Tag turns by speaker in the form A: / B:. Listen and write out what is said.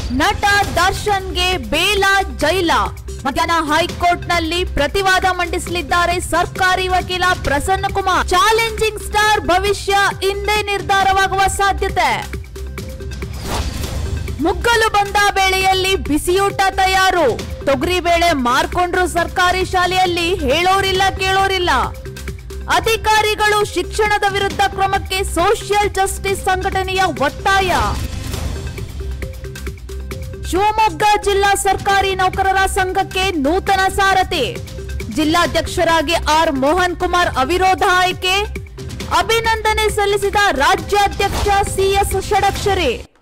A: ನಟ ದರ್ಶನ್ಗೆ ಬೇಲ ಜೈಲ ಮಧ್ಯಾಹ್ನ ಹೈಕೋರ್ಟ್ನಲ್ಲಿ ಪ್ರತಿವಾದ ಮಂಡಿಸಲಿದ್ದಾರೆ ಸರ್ಕಾರಿ ವಕೀಲ ಪ್ರಸನ್ನ ಕುಮಾರ್ ಚಾಲೆಂಜಿಂಗ್ ಸ್ಟಾರ್ ಭವಿಷ್ಯ ಇಂದೇ ನಿರ್ಧಾರವಾಗುವ ಸಾಧ್ಯತೆ ಮುಗ್ಗಲು ಬಂದ ಬೇಳೆಯಲ್ಲಿ ಬಿಸಿಯೂಟ ತಯಾರು ತೊಗರಿ ಬೇಳೆ ಮಾರ್ಕೊಂಡ್ರು ಸರ್ಕಾರಿ ಶಾಲೆಯಲ್ಲಿ ಹೇಳೋರಿಲ್ಲ ಕೇಳೋರಿಲ್ಲ ಅಧಿಕಾರಿಗಳು ಶಿಕ್ಷಣದ ವಿರುದ್ಧ ಕ್ರಮಕ್ಕೆ ಸೋಷಿಯಲ್ ಜಸ್ಟಿಸ್ ಸಂಘಟನೆಯ ಒತ್ತಾಯ ಶಿವಮೊಗ್ಗ ಜಿಲ್ಲಾ ಸರ್ಕಾರಿ ನೌಕರರ ಸಂಘಕ್ಕೆ ನೂತನ ಸಾರಥಿ ಜಿಲ್ಲಾಧ್ಯಕ್ಷರಾಗಿ ಆರ್ ಮೋಹನ್ ಕುಮಾರ್ ಅವಿರೋಧ ಆಯ್ಕೆ ಅಭಿನಂದನೆ ಸಲ್ಲಿಸಿದ ರಾಜ್ಯಾಧ್ಯಕ್ಷ ಸಿಎಸ್ ಷಡಕ್ಷರಿ